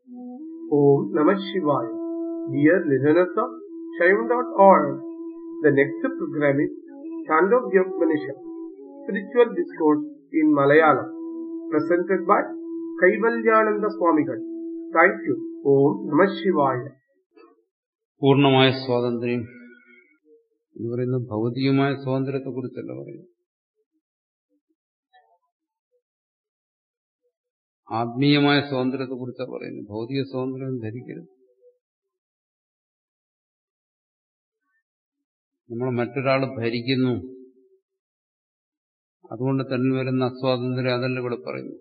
Om Namah Shivaya. Dear listeners of Shaivan.org, the next program is Chandogya Upanishad, Spiritual Discourse in Malayalam, presented by Kaivalyananda Swamigal. Thank you. Om Namah Shivaya. പൂർണ്ണമായ സ്വാതന്ത്ര്യം എന്ന് പറയുന്നത് ഭൗതികമായ സ്വാതന്ത്ര്യത്തെ കുറിച്ചല്ല പറയുന്നത് ആത്മീയമായ സ്വാതന്ത്ര്യത്തെ കുറിച്ചാണ് പറയുന്നത് ഭൗതിക സ്വാതന്ത്ര്യം ധരിക്കരുത് നമ്മൾ മറ്റൊരാൾ ഭരിക്കുന്നു അതുകൊണ്ട് തന്നെ വരുന്ന അസ്വാതന്ത്ര്യം അതല്ല ഇവിടെ പറയുന്നു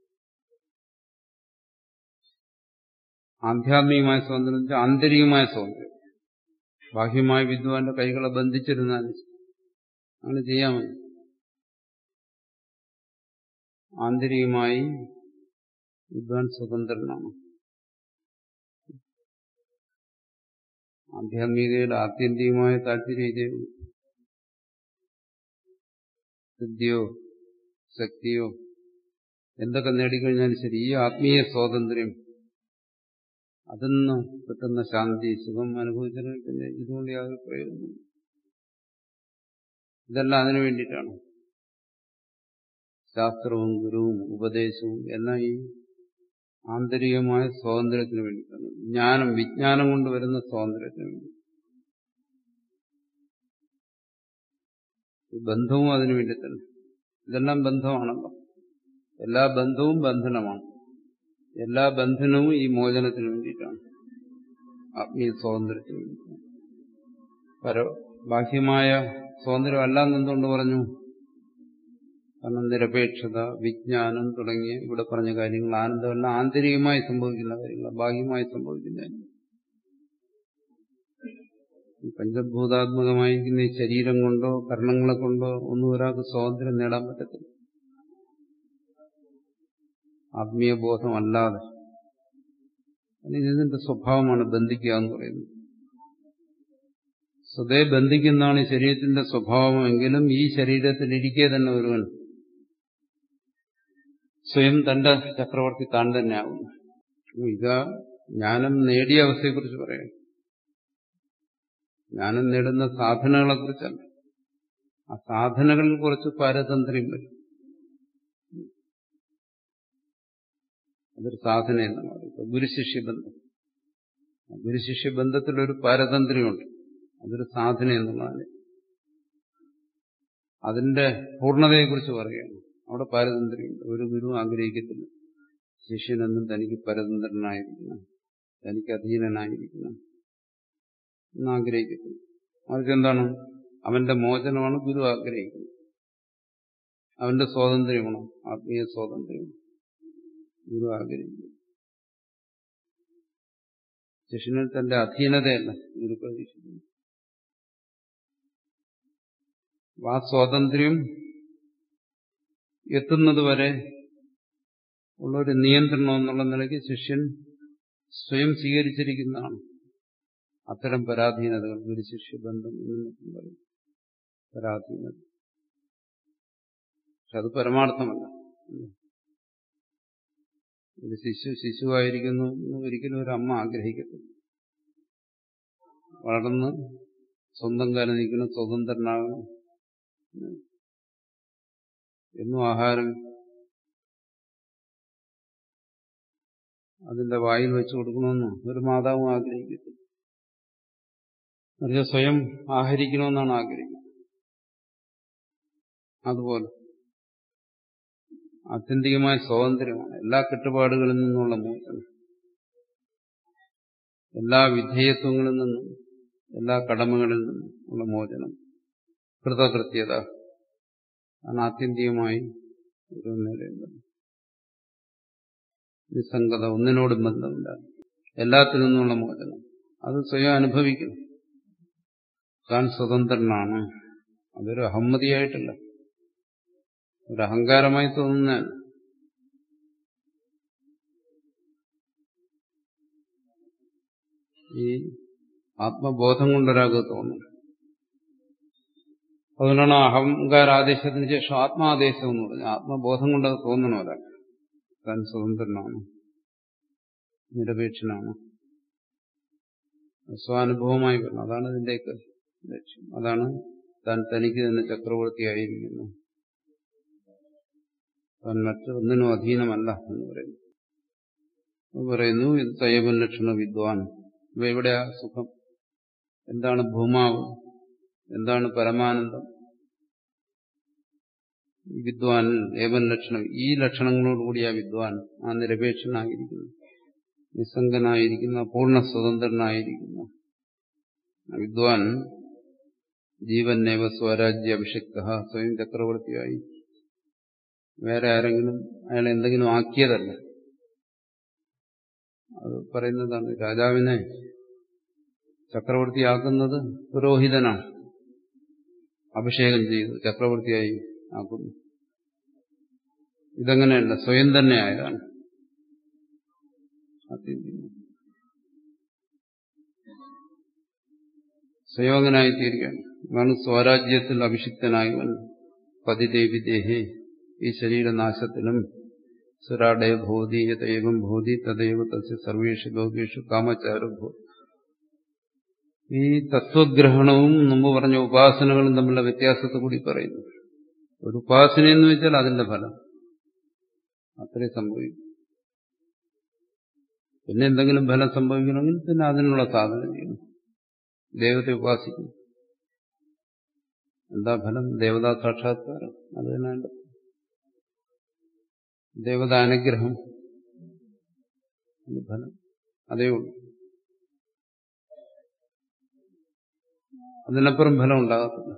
ആധ്യാത്മികമായ സ്വാതന്ത്ര്യം വെച്ചാൽ ആന്തരികമായ സ്വാതന്ത്ര്യം ബാഹ്യമായ വിദ്വാന്റെ കൈകളെ ബന്ധിച്ചിരുന്നാൽ അങ്ങനെ ചെയ്യാമോ ആന്തരികമായി വിദ്വാൻ സ്വതന്ത്രനാണ് ആധ്യാത്മികതയുടെ ആത്യന്തികമായ താല്പര്യം ഇതേ ഉള്ളൂ സിദ്ധിയോ ശക്തിയോ എന്തൊക്കെ നേടിക്കഴിഞ്ഞാലും ശരി ഈ ആത്മീയ സ്വാതന്ത്ര്യം അതിൽ നിന്ന് കിട്ടുന്ന ശാന്തി സുഖം അനുഭവിച്ചാൽ പിന്നെ ഇതുകൊണ്ട് യാതൊരു പ്രയോജനം ഇതെല്ലാം അതിനു വേണ്ടിയിട്ടാണ് ശാസ്ത്രവും ഗുരുവും ഉപദേശവും എല്ലാം ഈ ആന്തരികമായ സ്വാതന്ത്ര്യത്തിന് വേണ്ടിയിട്ടാണ് ജ്ഞാനം വിജ്ഞാനം കൊണ്ട് വരുന്ന സ്വാതന്ത്ര്യത്തിന് വേണ്ടി ബന്ധവും അതിനു വേണ്ടി തന്നെ ഇതെല്ലാം ബന്ധമാണല്ലോ എല്ലാ ബന്ധവും ബന്ധനമാണ് എല്ലാ ബന്ധനവും ഈ മോചനത്തിന് വേണ്ടിയിട്ടാണ് ആത്മീയ സ്വാതന്ത്ര്യത്തിന് വേണ്ടിയിട്ടാണ് പര ബാഹ്യമായ സ്വാതന്ത്ര്യം അല്ലാന്ന് എന്തുകൊണ്ട് പറഞ്ഞു കാരണം നിരപേക്ഷത വിജ്ഞാനം തുടങ്ങിയ ഇവിടെ പറഞ്ഞ കാര്യങ്ങൾ ആനന്ദമെല്ലാം ആന്തരികമായി സംഭവിക്കുന്ന കാര്യങ്ങൾ ബാഹ്യമായി സംഭവിക്കുന്ന പഞ്ചഭൂതാത്മകമായിരിക്കുന്ന ഈ ശരീരം കൊണ്ടോ കർണങ്ങളെ കൊണ്ടോ ഒന്നും ഒരാൾക്ക് സ്വാതന്ത്ര്യം നേടാൻ പറ്റത്തില്ല ആത്മീയ ബോധമല്ലാതെ ഇതിന്റെ സ്വഭാവമാണ് ബന്ധിക്കുക എന്ന് പറയുന്നത് സ്വതേ ബന്ധിക്കുന്നതാണ് ഈ ശരീരത്തിന്റെ സ്വഭാവമെങ്കിലും ഈ ശരീരത്തിലിരിക്കെ തന്നെ ഒരുവൻ സ്വയം തന്റെ ചക്രവർത്തി താൻ തന്നെ ആകുന്നു ഇത് ജ്ഞാനം നേടിയ അവസ്ഥയെക്കുറിച്ച് പറയാം ജ്ഞാനം നേടുന്ന സാധനകളെക്കുറിച്ചല്ല ആ സാധനകളിൽ കുറച്ച് പാരതന്ത്ര്യം വരും അതൊരു സാധന എന്നാണ് പറയുന്നത് ഗുരുശിഷ്യ ബന്ധം ഗുരുശിഷ്യ ബന്ധത്തിലൊരു പാരതന്ത്ര്യമുണ്ട് അതൊരു സാധന എന്നുള്ളതാണ് അതിന്റെ പൂർണ്ണതയെക്കുറിച്ച് പറയുകയാണ് അവിടെ പാരതന്ത്ര്യമുണ്ട് ഒരു ഗുരു ആഗ്രഹിക്കത്തില്ല ശിഷ്യനെന്നും തനിക്ക് പരതന്ത്രനായിരിക്കണം തനിക്ക് അധീനനായിരിക്കണം എന്നാഗ്രഹിക്കത്തില്ല മറിച്ച് എന്താണ് അവന്റെ മോചനമാണ് ഗുരു ആഗ്രഹിക്കുന്നത് അവന്റെ സ്വാതന്ത്ര്യമാണ് ആത്മീയ സ്വാതന്ത്ര്യം ഗുരു ആഗ്രഹിക്കുന്നു ശിഷ്യനിൽ തന്റെ അധീനതയല്ല ഗുരു പ്രതീക്ഷിക്കുന്നു ആ സ്വാതന്ത്ര്യം എത്തുന്നത് വരെ ഉള്ള ഒരു നിയന്ത്രണം എന്നുള്ള നിലയ്ക്ക് ശിഷ്യൻ സ്വയം സ്വീകരിച്ചിരിക്കുന്നതാണ് അത്തരം പരാധീനതകൾ ഗുരു ശിഷ്യ ബന്ധം എന്ന് പറയും പരാധീനത പക്ഷെ അത് പരമാർത്ഥമല്ല ഒരു ശിശു ശിശുവായിരിക്കുന്നു എന്ന് ഒരിക്കലും ഒരു അമ്മ ആഗ്രഹിക്കത്തില്ല വളർന്ന് സ്വന്തം കാലം നിൽക്കണം സ്വതന്ത്രനാകണം എന്നും ആഹാരം അതിന്റെ വായിൽ വെച്ചു കൊടുക്കണമെന്നോ ഒരു മാതാവും ആഗ്രഹിക്കത്തില്ല മറിച്ച് സ്വയം ആഹരിക്കണമെന്നാണ് ആഗ്രഹിക്കുന്നത് അതുപോലെ ആത്യന്തികമായ സ്വാതന്ത്ര്യമാണ് എല്ലാ കെട്ടുപാടുകളിൽ നിന്നുള്ള മോചനം എല്ലാ വിധേയത്വങ്ങളിൽ നിന്നും എല്ലാ കടമകളിൽ നിന്നും ഉള്ള മോചനം കൃതകൃത്യത ആണ് ആത്യന്തികമായി ഒരു നേടേണ്ടത് നിസ്സംഗത ഒന്നിനോടും ബന്ധമില്ല എല്ലാത്തിൽ നിന്നുള്ള മോചനം അത് സ്വയം അനുഭവിക്കണം താൻ സ്വതന്ത്രനാണ് അതൊരു അഹമ്മതിയായിട്ടല്ല ഒരു അഹങ്കാരമായി തോന്നുന്നതാണ് ഈ ആത്മബോധം കൊണ്ടൊരാൾക്ക് തോന്നും അതുകൊണ്ടാണ് അഹങ്കാരാദേശത്തിന് ശേഷം ആത്മാദേശം എന്ന് പറഞ്ഞത് ആത്മബോധം കൊണ്ട് അത് തോന്നണം ഒരാൾ താൻ സ്വതന്ത്രനാണ് നിരപേക്ഷനാണ് സ്വാനുഭവമായി വരണം അതാണ് ഇതിന്റെയൊക്കെ ലക്ഷ്യം അതാണ് താൻ തനിക്ക് തന്നെ ചക്രവർത്തിയായിരിക്കുന്നു താൻ മറ്റൊന്നിനും അധീനമല്ല എന്ന് പറയുന്നു പറയുന്നു ഇത് തയ്യവൻ ലക്ഷണ വിദ്വാൻ ഇവ എവിടെയാ സുഖം എന്താണ് ഭൂമാവ് എന്താണ് പരമാനന്ദം വിദ്വാൻ ഏവൻ ലക്ഷണം ഈ ലക്ഷണങ്ങളോടുകൂടി ആ വിദ്വാൻ ആ നിരപേക്ഷനായിരിക്കുന്നു നിസ്സംഗനായിരിക്കുന്ന പൂർണ്ണ സ്വതന്ത്രനായിരിക്കുന്നു വിദ്വാൻ ജീവന്നേവ സ്വരാജ്യ അഭിഷിക്ത സ്വയം ചക്രവർത്തിയായി വേറെ ആരെങ്കിലും അയാൾ എന്തെങ്കിലും ആക്കിയതല്ല അത് പറയുന്നതാണ് രാജാവിനെ ചക്രവർത്തിയാക്കുന്നത് പുരോഹിതനാണ് അഭിഷേകം ചെയ്ത് ചക്രവർത്തിയായി ആക്കുന്നു ഇതങ്ങനെയല്ല സ്വയം തന്നെ ആയതാണ് സ്വയോഗനായി തീരുകയാണ് അതാണ് സ്വരാജ്യത്തിൽ അഭിഷിക്തനായവൻ പതിദേവി ദേഹേ ഈ ശരീരനാശത്തിലും സുരാടേ ഭൂതി യഥൈവം ഭൂതി തദൈവ തസ്യ സർവേഷു ലോകേഷു കാമചാരഭൂ ഈ തത്വഗ്രഹണവും മുമ്പ് പറഞ്ഞ ഉപാസനകളും തമ്മിലുള്ള വ്യത്യാസത്തെ കൂടി പറയുന്നു ഒരു ഉപാസന എന്ന് വെച്ചാൽ അതിന്റെ ഫലം അത്രേ സംഭവിക്കും പിന്നെ എന്തെങ്കിലും ഫലം സംഭവിക്കണമെങ്കിൽ പിന്നെ അതിനുള്ള സാധന ചെയ്യണം ദൈവത്തെ ഉപാസിക്കുന്നു എന്താ ഫലം ദേവതാ സാക്ഷാത്കാരം അത് തന്നെ ദേവതാനുഗ്രഹം ഫലം അതേ ഉള്ളൂ അതിനപ്പുറം ഫലം ഉണ്ടാകത്തില്ല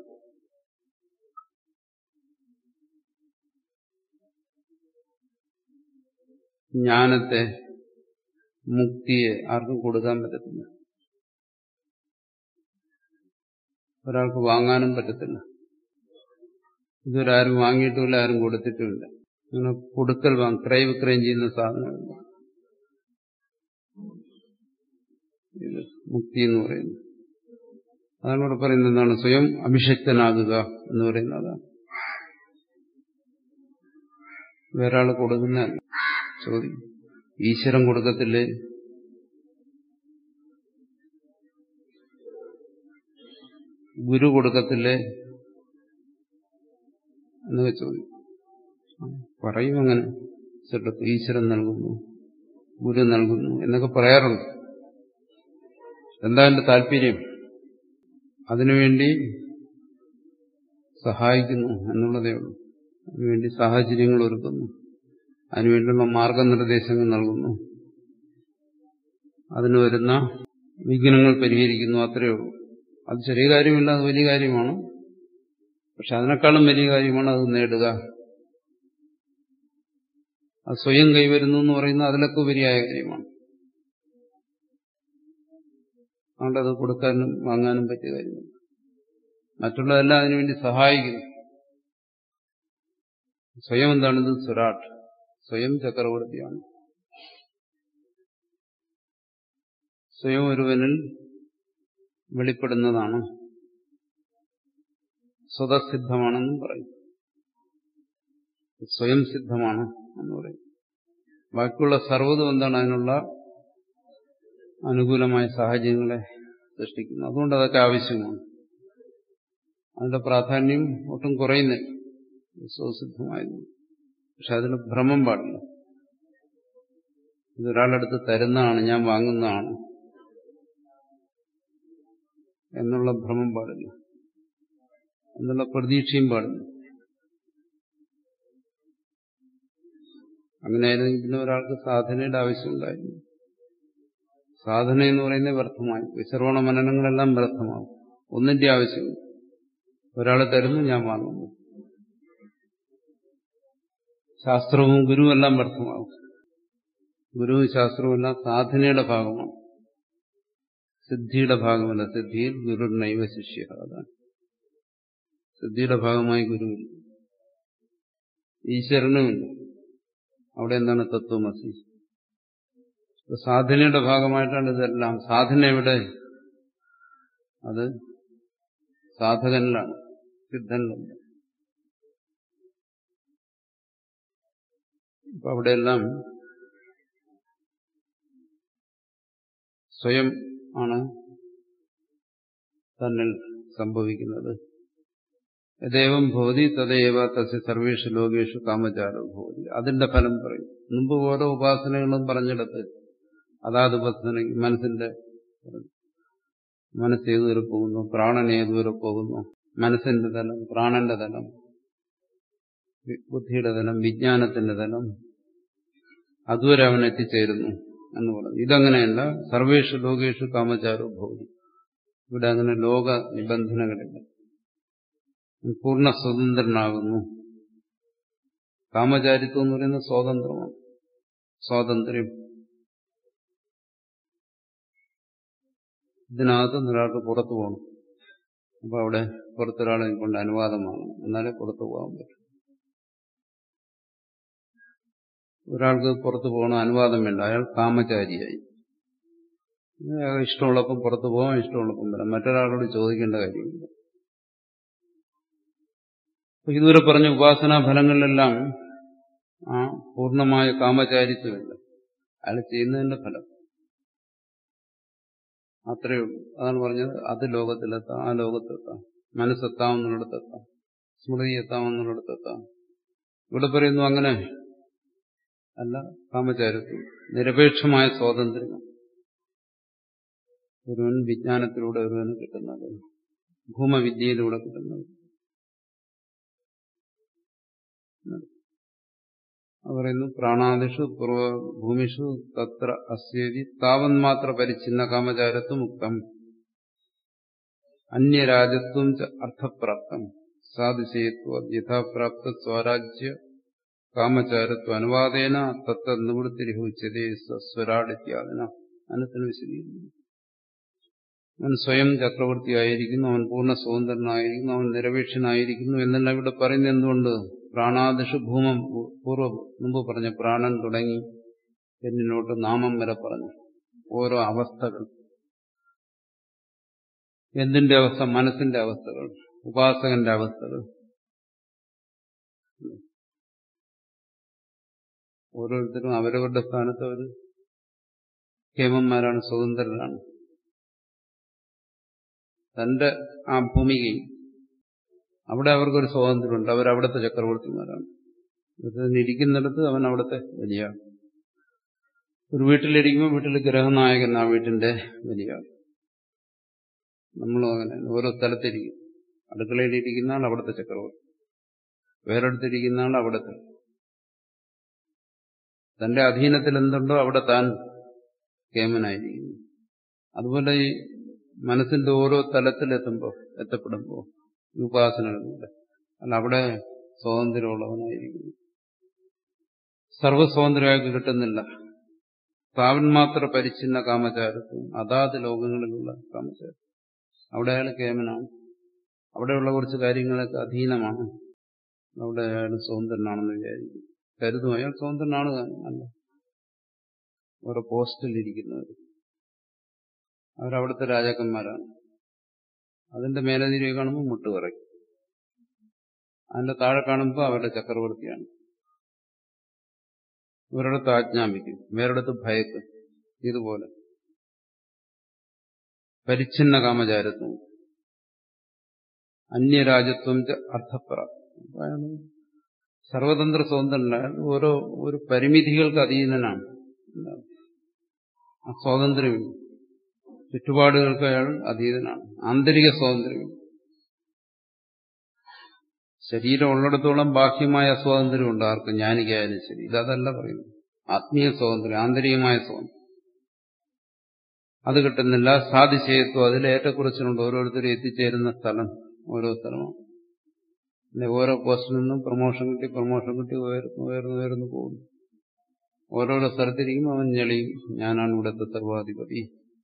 ജ്ഞാനത്തെ മുക്തിയെ ആർക്കും കൊടുക്കാൻ പറ്റത്തില്ല ഒരാൾക്ക് വാങ്ങാനും പറ്റത്തില്ല ഇതുവരെ ആരും വാങ്ങിയിട്ടുമില്ല ആരും കൊടുത്തിട്ടുമില്ല അങ്ങനെ കൊടുക്കൽ വാങ്ങും ക്രയവിക്രയം ചെയ്യുന്ന സാധനമല്ല ഇത് മുക്തി എന്ന് പറയുന്നു അതാണ് ഇവിടെ പറയുന്നത് എന്താണ് സ്വയം അഭിഷക്തനാകുക എന്ന് പറയുന്നത് അതാണ് വേറൊരാൾ കൊടുക്കുന്ന ചോദ്യം ഈശ്വരൻ കൊടുക്കത്തില്ലേ ഗുരു കൊടുക്കത്തില്ലേ എന്നൊക്കെ ചോദ്യം പറയും അങ്ങനെ ചിലടത്ത് ഈശ്വരൻ നൽകുന്നു ഗുരു നൽകുന്നു എന്നൊക്കെ പറയാറുണ്ട് എന്താ എന്റെ താല്പര്യം അതിനുവേണ്ടി സഹായിക്കുന്നു എന്നുള്ളതേ ഉള്ളൂ അതിനുവേണ്ടി സാഹചര്യങ്ങൾ ഒരുക്കുന്നു അതിനുവേണ്ടിയുള്ള മാർഗനിർദ്ദേശങ്ങൾ നൽകുന്നു അതിന് വരുന്ന വിഘ്നങ്ങൾ പരിഹരിക്കുന്നു അത്രയേ ഉള്ളൂ അത് ചെറിയ കാര്യമില്ല അത് വലിയ കാര്യമാണ് പക്ഷെ അതിനേക്കാളും വലിയ കാര്യമാണ് അത് നേടുക അത് സ്വയം കൈവരുന്നു എന്ന് പറയുന്നത് അതിലൊക്കെ ഉപരിയായ കാര്യമാണ് അതുകൊണ്ട് അത് കൊടുക്കാനും വാങ്ങാനും പറ്റിയ കാര്യമില്ല മറ്റുള്ളതെല്ലാം അതിനുവേണ്ടി സഹായിക്കുന്നു സ്വയം എന്താണിത് സുരാട്ട് സ്വയം ചക്രവർത്തിയാണ് സ്വയം ഒരുവനിൽ വെളിപ്പെടുന്നതാണ് സ്വതസിദ്ധമാണെന്നും പറയും സ്വയം സിദ്ധമാണ് എന്ന് പറയും ബാക്കിയുള്ള സർവ്വതും എന്താണ് അതിനുള്ള അനുകൂലമായ സാഹചര്യങ്ങളെ സൃഷ്ടിക്കുന്നു അതുകൊണ്ട് അതൊക്കെ ആവശ്യമാണ് അതിന്റെ പ്രാധാന്യം ഒട്ടും കുറയുന്നില്ല സ്വസിദ്ധമായിരുന്നു പക്ഷെ അതിന് ഭ്രമം പാടില്ല ഇതൊരാളെടുത്ത് തരുന്നതാണ് ഞാൻ വാങ്ങുന്നതാണ് എന്നുള്ള ഭ്രമം പാടില്ല എന്നുള്ള പ്രതീക്ഷയും പാടില്ല അങ്ങനെയായിരുന്നെങ്കിൽ പിന്നെ ഒരാൾക്ക് സാധനയുടെ ആവശ്യമുണ്ടായിരുന്നു സാധന എന്ന് പറയുന്നത് വ്യർത്ഥമായി വിശ്രവണ മനനങ്ങളെല്ലാം വ്യർത്ഥമാകും ഒന്നിന്റെ ആവശ്യമില്ല ഒരാൾ തരുന്നു ഞാൻ വാങ്ങുന്നു ശാസ്ത്രവും ഗുരുവും എല്ലാം വ്യർത്ഥമാകും ഗുരുവും ശാസ്ത്രവും എല്ലാം സാധനയുടെ ഭാഗമാണ് സിദ്ധിയുടെ ഭാഗമല്ല സിദ്ധിയിൽ ഗുരു നൈവ ശിഷ്യ അതാണ് സിദ്ധിയുടെ ഭാഗമായി ഗുരുവില്ല ഈശ്വരനുമില്ല അവിടെ എന്താണ് തത്വമസി സാധനയുടെ ഭാഗമായിട്ടാണ് ഇതെല്ലാം സാധന എവിടെ അത് സാധകനിലാണ് സിദ്ധനിലല്ല അപ്പൊ അവിടെയെല്ലാം സ്വയം ആണ് തന്നിൽ സംഭവിക്കുന്നത് യഥേവം ഭവതി തദൈവ തസ്യ സർവേഷു ലോകേഷു കാമചാരോ ഭവതി അതിന്റെ ഫലം പറയും മുമ്പ് ഓരോ ഉപാസനകളും പറഞ്ഞെടുത്ത് അതാത് ഉപാസന മനസ്സിന്റെ മനസ്സ് ഏതുവരെ പോകുന്നു പ്രാണൻ ഏതുവരെ പോകുന്നു മനസ്സിന്റെ തലം പ്രാണന്റെ തലം ബുദ്ധിയുടെ തലം വിജ്ഞാനത്തിന്റെ തലം അതുവരെ അവൻ എത്തിച്ചേരുന്നു എന്ന് പറഞ്ഞു ഇതങ്ങനെയല്ല സർവേഷു ലോകേഷു കാമചാരോ ഭവതി ഇവിടെ അങ്ങനെ ലോക നിബന്ധനകളില്ല പൂർണ്ണ സ്വതന്ത്രനാകുന്നു കാമചാരിത്വം എന്ന് പറയുന്നത് സ്വാതന്ത്ര്യമാണ് സ്വാതന്ത്ര്യം ഇതിനകത്ത് ഒരാൾക്ക് പുറത്തു പോകണം അപ്പൊ അവിടെ പുറത്തൊരാളെ കൊണ്ട് അനുവാദം വാങ്ങണം എന്നാലേ പുറത്തു പോകാൻ പറ്റും ഒരാൾക്ക് പുറത്തു പോകണം അനുവാദം വേണ്ട അയാൾ കാമചാരിയായി ഇഷ്ടമുള്ളപ്പം പുറത്തു പോകാം ഇഷ്ടമുള്ളപ്പം വരാം മറ്റൊരാളോട് ചോദിക്കേണ്ട കാര്യമില്ല ഇതുവരെ പറഞ്ഞ ഉപാസനാ ഫലങ്ങളിലെല്ലാം ആ പൂർണ്ണമായ കാമചാരിത്വമില്ല അയാൾ ചെയ്യുന്നതിന്റെ ഫലം അത്രയേ ഉള്ളൂ അതാണ് പറഞ്ഞത് അത് ലോകത്തിലെത്താം ആ ലോകത്തെത്താം മനസ്സെത്താവുന്നിടത്തെത്താം സ്മൃതി എത്താവുന്നിടത്തെത്താം ഇവിടെ പറയുന്നു അങ്ങനെ അല്ല കാമചാരിത്വം നിരപേക്ഷമായ സ്വാതന്ത്ര്യം ഒരുവൻ വിജ്ഞാനത്തിലൂടെ ഒരുവന് കിട്ടുന്നത് ഭൂമവിദ്യയിലൂടെ കിട്ടുന്നത് പറയുന്നു പ്രാണാദിഷു പൂർവ ഭൂമിഷു തത്ര അസ്യേതി താവൻ മാത്ര പരിച്ഛിന്ന കാമചാരത്വം മുക്തം അന്യരാജത്വം ച അർത്ഥപ്രാപ്തം സാതിശയത്വ യഥാപ്രാപ്ത സ്വരാജ്യ കാമചാരത്വ അനുവാദേന തത്ത നിവൃത്തിരിഹുച്ചതേ സ്വരാടിത്യാദിന അനത്തിന് വിശദീകരിക്കുന്നു അവൻ സ്വയം ചക്രവർത്തിയായിരിക്കുന്നു അവൻ പൂർണ്ണ സ്വതന്ത്രനായിരിക്കുന്നു അവൻ നിരപേക്ഷനായിരിക്കുന്നു എന്നെല്ലാം ഇവിടെ പറയുന്നത് എന്തുകൊണ്ട് പ്രാണാദിഷു ഭൂമം പൂർവ്വ മുമ്പ് പറഞ്ഞ പ്രാണൻ തുടങ്ങി എന്നിനോട്ട് നാമം വരെ പറഞ്ഞു ഓരോ അവസ്ഥകൾ എന്തിന്റെ അവസ്ഥ മനസ്സിന്റെ അവസ്ഥകൾ ഉപാസകന്റെ അവസ്ഥകൾ ഓരോരുത്തരും അവരവരുടെ സ്ഥാനത്ത് അവർ കേമന്മാരാണ് സ്വതന്ത്രരാണ് തന്റെ ആ ഭൂമികയും അവിടെ അവർക്കൊരു സ്വാതന്ത്ര്യമുണ്ട് അവരവിടുത്തെ ചക്രവർത്തിമാരാണ് ഇരിക്കുന്നിടത്ത് അവൻ അവിടുത്തെ വലിയ ഒരു വീട്ടിലിരിക്കുമ്പോൾ വീട്ടിൽ ഗ്രഹനായകൻ ആ വീട്ടിന്റെ വലിയ നമ്മളും അങ്ങനെ ഓരോ സ്ഥലത്തിരിക്കും അടുക്കളയിലിരിക്കുന്ന ആൾ അവിടുത്തെ ചക്രവർത്തി വേറെടുത്തിരിക്കുന്ന ആൾ അവിടുത്തെ തന്റെ അധീനത്തിൽ എന്തുണ്ടോ അവിടെ താൻ കേമനായിരിക്കുന്നു അതുപോലെ ഈ മനസ്സിന്റെ ഓരോ തലത്തിലെത്തുമ്പോൾ എത്തപ്പെടുമ്പോൾ ഉപാസനകളിലൂടെ അല്ല അവിടെ സ്വാതന്ത്ര്യമുള്ളവനായിരിക്കുന്നു സർവസ്വാതന്ത്ര്യമായിട്ട് കിട്ടുന്നില്ല താവൻ മാത്ര പരിച്ഛിന്ന കാമചാരത്വം അതാത് ലോകങ്ങളിലുള്ള കാമചാരം അവിടെ അയാൾ കേമനാണ് അവിടെയുള്ള കുറച്ച് കാര്യങ്ങളൊക്കെ അധീനമാണ് അവിടെ അയാൾ സ്വതന്ത്രനാണെന്ന് വിചാരിക്കും കരുതും അയാൾ സ്വതന്ത്രനാണ് അല്ല ഓരോ പോസ്റ്റിലിരിക്കുന്നവർ അവരവിടുത്തെ രാജാക്കന്മാരാണ് അതിന്റെ മേലതിരെ കാണുമ്പോൾ മുട്ട് പറയും അതിന്റെ താഴെ കാണുമ്പോൾ അവരുടെ ചക്രവർത്തിയാണ് ഇവരിടത്ത് ആജ്ഞാപിക്കും വേറിടത്ത് ഭയക്കും ഇതുപോലെ പരിച്ഛിന്ന കാമചാരത്വം അന്യരാജ്യത്വം അർത്ഥപ്ര സർവതന്ത്ര സ്വതന്ത്രനാണ് ഓരോ ഒരു പരിമിതികൾക്ക് അധീനനാണ് ആ സ്വാതന്ത്ര്യം ചുറ്റുപാടുകൾക്ക് അയാൾ അതീതനാണ് ആന്തരിക സ്വാതന്ത്ര്യം ശരീരം ഉള്ളിടത്തോളം ബാഹ്യമായ സ്വാതന്ത്ര്യമുണ്ട് ആർക്കും ജ്ഞാനിക്കായാലും ശരി ഇതല്ല പറയുന്നു ആത്മീയ സ്വാതന്ത്ര്യം ആന്തരികമായ സ്വാതന്ത്ര്യം അത് കിട്ടുന്നില്ല സാധിച്ചേത്വം അതിൽ ഏറ്റക്കുറച്ചിലുണ്ട് ഓരോരുത്തരും എത്തിച്ചേരുന്ന സ്ഥലം ഓരോ സ്ഥലമാണ് പിന്നെ ഓരോ പോസ്റ്റിൽ നിന്നും പ്രൊമോഷൻ കിട്ടി പ്രൊമോഷൻ കിട്ടി ഉയർന്നു ഉയർന്നു ഉയർന്നു പോകുന്നു ഓരോരോ സ്ഥലത്തിരിക്കുമ്പോൾ അവൻ ഞെളിയും ഞാനാണ് ഇവിടുത്തെ സർവാധിപതി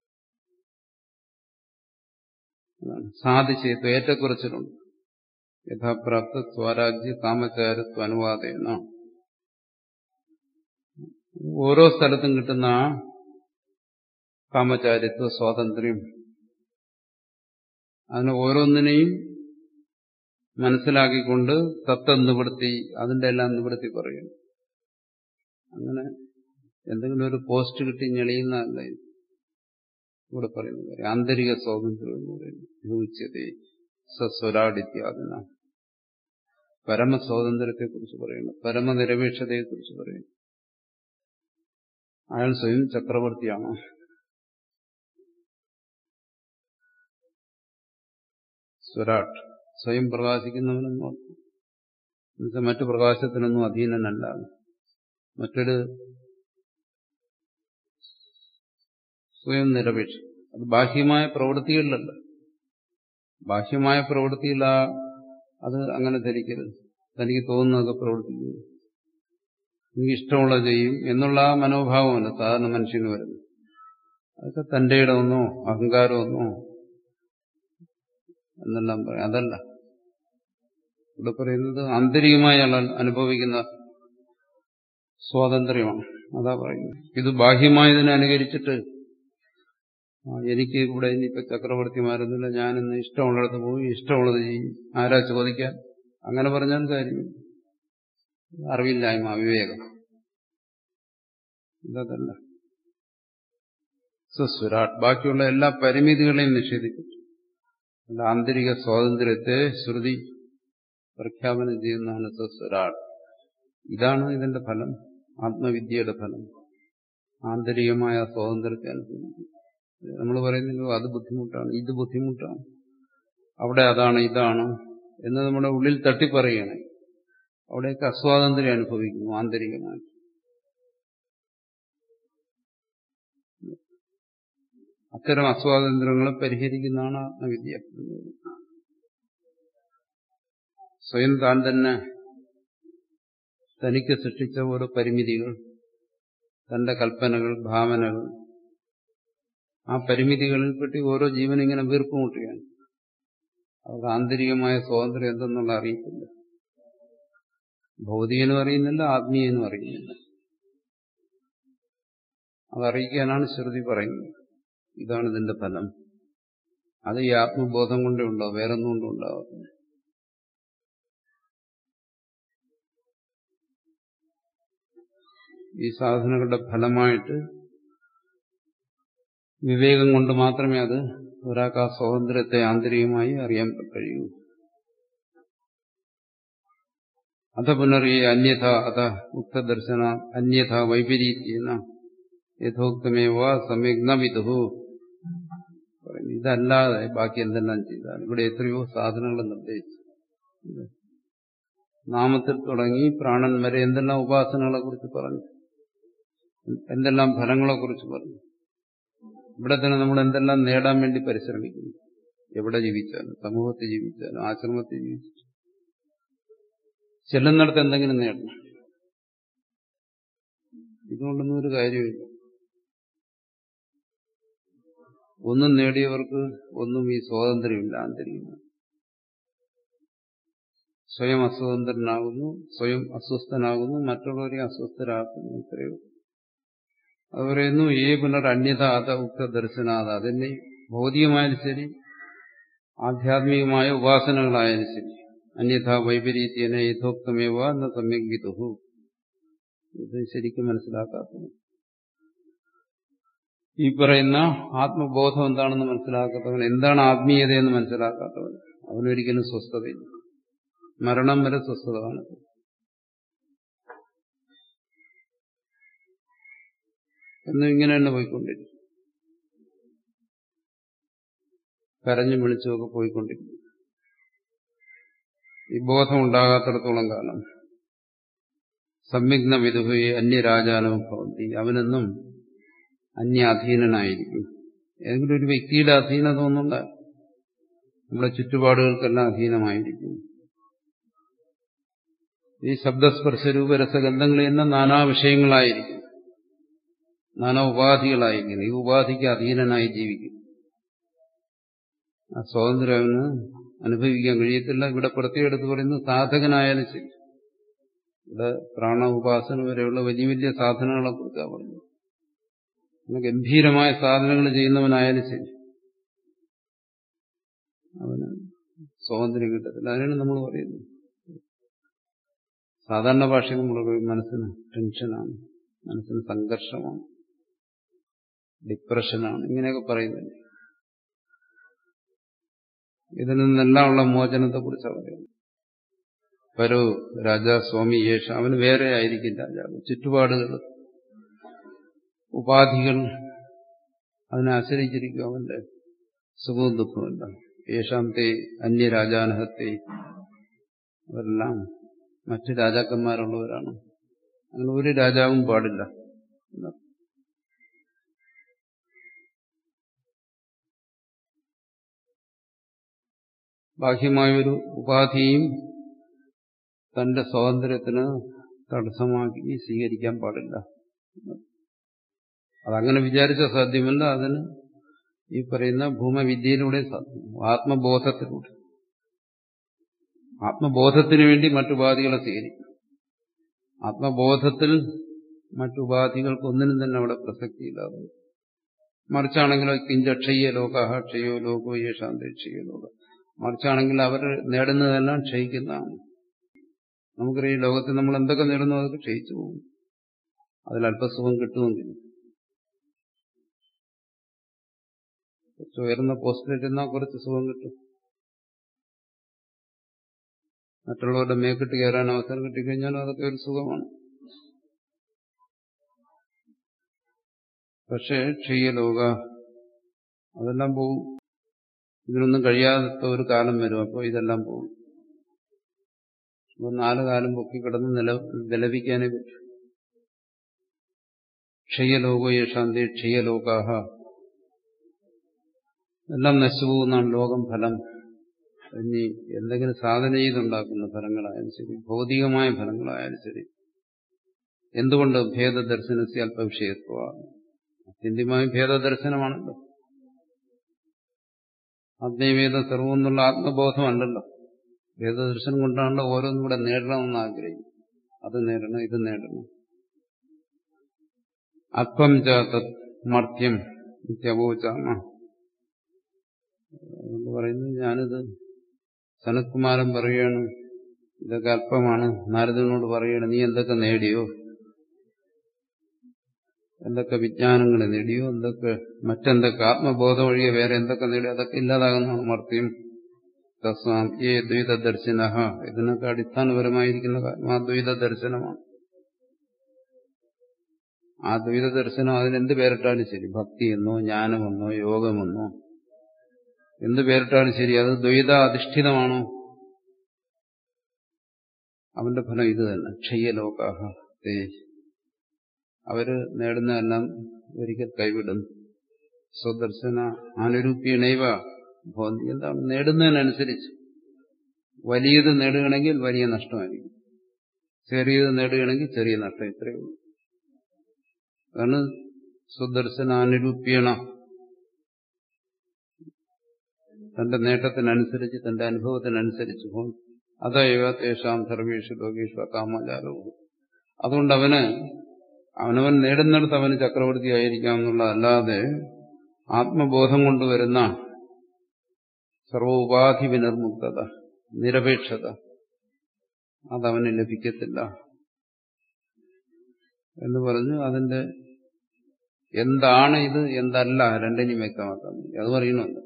സാധിച്ചേത്വം ഏറ്റക്കുറച്ചിലുണ്ട് യഥാപ്രാപ്ത സ്വരാജ്യ കാമചാരത്വ അനുവാദേന ഓരോ സ്ഥലത്തും കിട്ടുന്ന ആ കാമചാരിത്വ സ്വാതന്ത്ര്യം അതിന് ഓരോന്നിനെയും മനസ്സിലാക്കിക്കൊണ്ട് തത്ത നിവൃത്തി അതിന്റെ എല്ലാം നിവൃത്തി പറയും അങ്ങനെ എന്തെങ്കിലും ഒരു പോസ്റ്റ് കിട്ടി ഞെളിയുന്നതല്ല ഇത് ഇവിടെ പറയുന്നത് ആന്തരിക സ്വാതന്ത്ര്യം എന്ന് പറയുന്നത് ഉച്ചതേ സസ്വരാടിത്യാദിന പരമസ്വാതന്ത്ര്യത്തെക്കുറിച്ച് പറയുന്നു പരമനിരപേക്ഷതയെക്കുറിച്ച് പറയുന്നു അയാൾ സ്വയം ചക്രവർത്തിയാണ് സ്വരാട്ട് സ്വയം പ്രകാശിക്കുന്നവനെന്ന് എന്നുവെച്ചാൽ മറ്റു പ്രകാശത്തിനൊന്നും അധീനനല്ല മറ്റൊരു സ്വയം നിരപേക്ഷ അത് ബാഹ്യമായ പ്രവൃത്തികളിലല്ല ബാഹ്യമായ പ്രവൃത്തിയിൽ ആ അത് അങ്ങനെ ധരിക്കരുത് തനിക്ക് തോന്നുന്നതൊക്കെ പ്രവർത്തിക്കുന്നു എനിക്ക് ഇഷ്ടമുള്ളത് ചെയ്യും എന്നുള്ള ആ മനോഭാവമല്ല സാധാരണ മനുഷ്യന് വരുന്നത് അതൊക്കെ തന്റെ ഇടമൊന്നോ അഹങ്കാരമൊന്നോ എന്നെല്ലാം പറയാം അതല്ല ഇവിടെ പറയുന്നത് ആന്തരികമായി അയാൾ അനുഭവിക്കുന്ന സ്വാതന്ത്ര്യമാണ് അതാ പറയുന്നത് ഇത് ബാഹ്യമായതിനെ അനുകരിച്ചിട്ട് എനിക്ക് ഇവിടെ ഇനിയിപ്പോ ചക്രവർത്തിമാരൊന്നുമില്ല ഞാനിന്ന് ഇഷ്ടമുള്ളിടത്ത് പോയി ഇഷ്ടമുള്ളത് ചെയ്യും ആരാ ചോദിക്കാൻ അങ്ങനെ പറഞ്ഞാൽ കാര്യം അറിവില്ലായ്മ അവിവേകം ഇതല്ല സ്വസ്വരാട് ബാക്കിയുള്ള എല്ലാ പരിമിതികളെയും നിഷേധിക്കും ആന്തരിക സ്വാതന്ത്ര്യത്തെ ശ്രുതി പ്രഖ്യാപനം ചെയ്യുന്നതാണ് സ്വസ്വരാട് ഇതാണ് ഇതിന്റെ ഫലം ആത്മവിദ്യയുടെ ഫലം ആന്തരികമായ സ്വാതന്ത്ര്യത്തെ അനുഭവിക്കും നമ്മൾ പറയുന്നല്ലോ അത് ബുദ്ധിമുട്ടാണ് ഇത് ബുദ്ധിമുട്ടാണ് അവിടെ അതാണ് ഇതാണ് എന്ന് നമ്മുടെ ഉള്ളിൽ തട്ടിപ്പറയണേ അവിടെയൊക്കെ അസ്വാതന്ത്ര്യം അനുഭവിക്കുന്നു ആന്തരികമായി അത്തരം അസ്വാതന്ത്ര്യങ്ങളെ പരിഹരിക്കുന്നതാണ് ആത്മവിദ്യ സ്വയം താൻ തന്നെ തനിക്ക് സൃഷ്ടിച്ച ഓരോ പരിമിതികൾ തന്റെ കൽപ്പനകൾ ഭാവനകൾ ആ പരിമിതികളിൽപ്പെട്ട് ഓരോ ജീവൻ ഇങ്ങനെ വീർപ്പുമുട്ടുകയാണ് അവർക്ക് ആന്തരികമായ സ്വാതന്ത്ര്യം എന്തെന്നുള്ള അറിയത്തില്ല ഭൗതികനും അറിയുന്നില്ല ആത്മീയനും അറിയുന്നില്ല അതറിയിക്കാനാണ് ശ്രുതി പറയുന്നത് ഇതാണ് ഇതിന്റെ ഫലം അത് ഈ ആത്മബോധം കൊണ്ടേ ഉണ്ടാവും വേറൊന്നും കൊണ്ടും ഉണ്ടാവത്തില്ല ഈ സാധനങ്ങളുടെ ഫലമായിട്ട് വിവേകം കൊണ്ട് മാത്രമേ അത് ഒരാൾക്ക് ആ സ്വാതന്ത്ര്യത്തെ ആന്തരികമായി അറിയാൻ കഴിയൂ അത പുനറിയ അന്യഥ അത ഉക്തദർശന അന്യഥ വൈപരീത്യേന യഥോക്തമേവ സമ്യഗ്ന വിദുഹു ഇതല്ലാതെ ബാക്കി എന്തെല്ലാം ചെയ്താൽ ഇവിടെ എത്രയോ സാധനങ്ങൾ നിർദ്ദേശിച്ചു നാമത്തിൽ തുടങ്ങി പ്രാണൻ വരെ എന്തെല്ലാം ഉപാസനകളെ കുറിച്ച് പറഞ്ഞു എന്തെല്ലാം ഫലങ്ങളെ കുറിച്ച് പറഞ്ഞു ഇവിടെ തന്നെ നമ്മൾ എന്തെല്ലാം നേടാൻ വേണ്ടി പരിശ്രമിക്കുന്നു എവിടെ ജീവിച്ചാലും സമൂഹത്തിൽ ജീവിച്ചാലും ആശ്രമത്തിൽ ജീവിച്ചാലും ചെല്ലുന്നിടത്ത് എന്തെങ്കിലും നേടണം ഇതുകൊണ്ടൊന്നും ഒരു കാര്യമില്ല ഒന്നും നേടിയവർക്ക് ഒന്നും ഈ സ്വാതന്ത്ര്യമില്ല ആന്തരികമായി സ്വയം അസ്വതന്ത്രനാകുന്നു സ്വയം അസ്വസ്ഥനാകുന്നു മറ്റുള്ളവരെ അസ്വസ്ഥരാക്കുന്നു ഇത്രയോ അത് പറയുന്നു ഏ പുനർ അന്യതാത ഉക്ത ദർശനാഥ അതിന്റെ ഭൗതികമായാലും ശരി ആധ്യാത്മികമായ ഉപാസനകളായാലും ശരി അന്യഥ വൈപരീത്യന യഥോക്തമേവ എന്ന സമ്യക് വിദുഹു ഇത് ശരിക്കും മനസ്സിലാക്കാത്തത് ഈ പറയുന്ന ആത്മബോധം എന്താണെന്ന് മനസ്സിലാക്കാത്തവൻ എന്താണ് ആത്മീയത എന്ന് മനസ്സിലാക്കാത്തവൻ അവനൊരിക്കലും സ്വസ്ഥതയില്ല മരണം വരെ സ്വസ്ഥത കാണും എന്നും ഇങ്ങനെ തന്നെ പോയിക്കൊണ്ടിരിക്കും കരഞ്ഞും വിളിച്ചുമൊക്കെ പോയിക്കൊണ്ടിരിക്കും ഈ ബോധം ഉണ്ടാകാത്തിടത്തോളം കാലം സംവിഘ്ന വിധുഹയെ അന്യരാജാനവും ഭവന്തി അവനെന്നും അന്യാധീനനായിരിക്കും ഏതെങ്കിലും ഒരു വ്യക്തിയുടെ അധീനത ഒന്നുണ്ട നമ്മുടെ ചുറ്റുപാടുകൾക്കെല്ലാം അധീനമായിരിക്കും ഈ ശബ്ദസ്പർശ രൂപരസഗന്ധങ്ങളെല്ലാം നാനാ വിഷയങ്ങളായിരിക്കും നാനാ ഉപാധികളായിരിക്കും ഈ ഉപാധിക്ക് അധീനനായി ജീവിക്കും ആ സ്വാതന്ത്ര്യം അവന് അനുഭവിക്കാൻ കഴിയത്തില്ല ഇവിടെ പ്രത്യേകെടുത്ത് പറയുന്നത് സാധകനായാലും ശരി ഇവിടെ പ്രാണ ഉപാസന വരെയുള്ള വലിയ വലിയ സാധനങ്ങളെ കുറിച്ചാണ് പറയുന്നത് ഗംഭീരമായ സാധനങ്ങൾ ചെയ്യുന്നവനായാലും ശരി അവന് സ്വാതന്ത്ര്യം കിട്ടത്തില്ല അതിനാണ് നമ്മൾ പറയുന്നത് സാധാരണ ഭാഷയിൽ നമ്മൾ മനസ്സിന് ടെൻഷനാണ് മനസ്സിന് സംഘർഷമാണ് ഡിപ്രഷനാണ് ഇങ്ങനെയൊക്കെ പറയുന്നത് ഇതിൽ നിന്നെല്ലാം ഉള്ള മോചനത്തെ കുറിച്ചാണ് പറയുന്നത് പരോ രാജാ സ്വാമി യേശ അവന് വേറെ ആയിരിക്കും രാജാവ് ചുറ്റുപാടുകൾ ഉപാധികൾ അതിനെ ആശ്രയിച്ചിരിക്കും അവന്റെ സുഖവും ദുഃഖമല്ല യേശാന്തെ അന്യരാജാനഹത്തെ അവരെല്ലാം മറ്റു രാജാക്കന്മാരുള്ളവരാണ് അങ്ങനെ ഒരു രാജാവും പാടില്ല ബാഹ്യമായൊരു ഉപാധിയും തന്റെ സ്വാതന്ത്ര്യത്തിന് തടസ്സമാക്കി സ്വീകരിക്കാൻ പാടില്ല അതങ്ങനെ വിചാരിച്ച സാധ്യമല്ല അതിന് ഈ പറയുന്ന ഭൂമവിദ്യയിലൂടെ സാധ്യം ആത്മബോധത്തിലൂടെ ആത്മബോധത്തിന് വേണ്ടി മറ്റുപാധികളെ സ്വീകരിക്കും ആത്മബോധത്തിൽ മറ്റുപാധികൾക്കൊന്നിനും തന്നെ അവിടെ പ്രസക്തിയില്ലാതെ മറിച്ചാണെങ്കിലോ കിഞ്ചക്ഷയ്യ ലോക ക്ഷയോ ലോകോ യേശാന്തി ക്ഷയോ ലോക മറിച്ചാണെങ്കിൽ അവർ നേടുന്നതെല്ലാം ക്ഷയിക്കുന്നതാണ് നമുക്കറിയാം ഈ ലോകത്തിൽ നമ്മൾ എന്തൊക്കെ നേടുന്നു അതൊക്കെ ക്ഷയിച്ചു പോകും അതിലല്പസുഖം കിട്ടുമെങ്കിൽ കുറച്ച് ഉയർന്ന പോസ്റ്റിലിരുന്നാൽ കുറച്ച് സുഖം കിട്ടും മറ്റുള്ളവരുടെ മേക്കിട്ട് കയറാൻ അവസരം കിട്ടിക്കഴിഞ്ഞാൽ അതൊക്കെ ഒരു സുഖമാണ് പക്ഷേ ക്ഷയ്യലോക അതെല്ലാം പോവും ഇതിനൊന്നും കഴിയാത്ത ഒരു കാലം വരും അപ്പോൾ ഇതെല്ലാം പോകും അപ്പോൾ നാല് കാലം പൊക്കി കിടന്ന് നില വിലപിക്കാനേ പറ്റും ക്ഷയ്യലോകോ യേശാന്തി ക്ഷയ്യലോകാഹ എല്ലാം നശിച്ചുപോകുന്നതാണ് ലോകം ഫലം ഇനി എന്തെങ്കിലും സാധന ചെയ്തുണ്ടാക്കുന്ന ഫലങ്ങളായാലും ശരി ഭൗതികമായ ഫലങ്ങളായാലും ശരി എന്തുകൊണ്ട് ഭേദദർശനസ്യ അല്പവിഷയത്വ അത്യന്തികമായ ഭേദദർശനമാണല്ലോ ആത്മീയവേദ സർവം എന്നുള്ള ആത്മബോധമല്ലല്ലോ വേദദർശനം കൊണ്ടാണല്ലോ ഓരോന്നും കൂടെ നേടണമെന്ന് ആഗ്രഹിക്കും അത് നേടണം ഇത് നേടണം അല്പം ച മർത്യം നിത്യവോചാമ അതുകൊണ്ട് പറയുന്നു ഞാനിത് സനത്കുമാരൻ പറയുകയാണ് ഇതൊക്കെ അല്പമാണ് നാരദനോട് പറയുകയാണ് നീ എന്തൊക്കെ നേടിയോ എന്തൊക്കെ വിജ്ഞാനങ്ങൾ നേടിയോ എന്തൊക്കെ മറ്റെന്തൊക്കെ ആത്മബോധം ഒഴികെ വേറെ എന്തൊക്കെ നേടിയോ അതൊക്കെ ഇല്ലാതാകുന്ന മർത്യം തസ്വാം ഏ ദ്വൈത ദർശന ഇതിനൊക്കെ അടിസ്ഥാനപരമായിരിക്കുന്ന ആ ദ്വൈത ദർശനമാണ് ആ ദ്വൈത ദർശനം അതിനെന്ത് പേരിട്ടാലും ശരി ഭക്തി എന്നോ ജ്ഞാനമെന്നോ യോഗമെന്നോ എന്ത് പേരിട്ടാലും ശരി അത് ദ്വൈത അധിഷ്ഠിതമാണോ അവന്റെ ഫലം ഇത് തന്നെ ക്ഷയ്യലോകാഹ തേ അവര് നേടുന്നതെല്ലാം ഒരിക്കൽ കൈവിടും സ്വദർശന അനുരൂപ്യണൈവ ഭവന്തി എന്താണ് നേടുന്നതിനനുസരിച്ച് വലിയത് നേടുകയാണെങ്കിൽ വലിയ നഷ്ടമായിരിക്കും ചെറിയത് നേടുകയാണെങ്കിൽ ചെറിയ നഷ്ടം ഇത്രയേ ഉള്ളൂ അതാണ് സ്വദർശനാനുരൂപ്യണ തന്റെ നേട്ടത്തിനനുസരിച്ച് തന്റെ അനുഭവത്തിനനുസരിച്ച് പോകും അതൈവ തേഷാം സർവേഷു ലോകേഷു കാമജാലവും അതുകൊണ്ട് അവന് അവനവൻ നേടുന്നിടത്ത് അവന് ചക്രവർത്തി ആയിരിക്കാം എന്നുള്ളതല്ലാതെ ആത്മബോധം കൊണ്ടുവരുന്ന സർവോപാധി വിനിർമുക്തത നിരപേക്ഷത അതവന് ലഭിക്കത്തില്ല എന്ന് പറഞ്ഞു അതിന്റെ എന്താണ് ഇത് എന്തല്ല രണ്ടിനെയും വ്യക്തമാക്കാൻ വേണ്ടി അത് പറയണമല്ലോ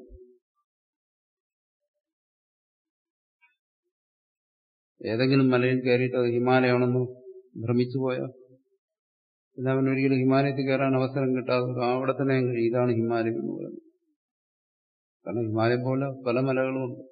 ഏതെങ്കിലും മലയിൽ കയറിയിട്ട് അത് ഹിമാലയമാണെന്ന് ഭ്രമിച്ചു പോയോ പിന്നെ അവൻ ഒരിക്കലും ഹിമാലയത്തിൽ കയറാൻ അവസരം കിട്ടാതെ അവിടെ തന്നെ കഴിയും ഇതാണ് ഹിമാലയം എന്ന് പറയുന്നത് കാരണം ഹിമാലയം പോലെ പല മലകളുമുണ്ട്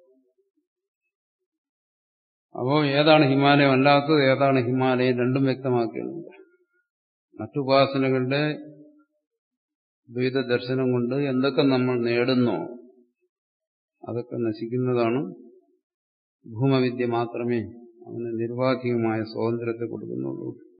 അപ്പോ ഏതാണ് ഹിമാലയം അല്ലാത്തത് ഏതാണ് ഹിമാലയം രണ്ടും വ്യക്തമാക്കിയിട്ടുണ്ട് മറ്റുപാസനകളുടെ ദ്വൈത ദർശനം കൊണ്ട് എന്തൊക്കെ നമ്മൾ നേടുന്നോ അതൊക്കെ നശിക്കുന്നതാണ് ഭൂമവിദ്യ മാത്രമേ അവന് നിർവാധികമായ സ്വാതന്ത്ര്യത്തെ കൊടുക്കുന്നുള്ളൂ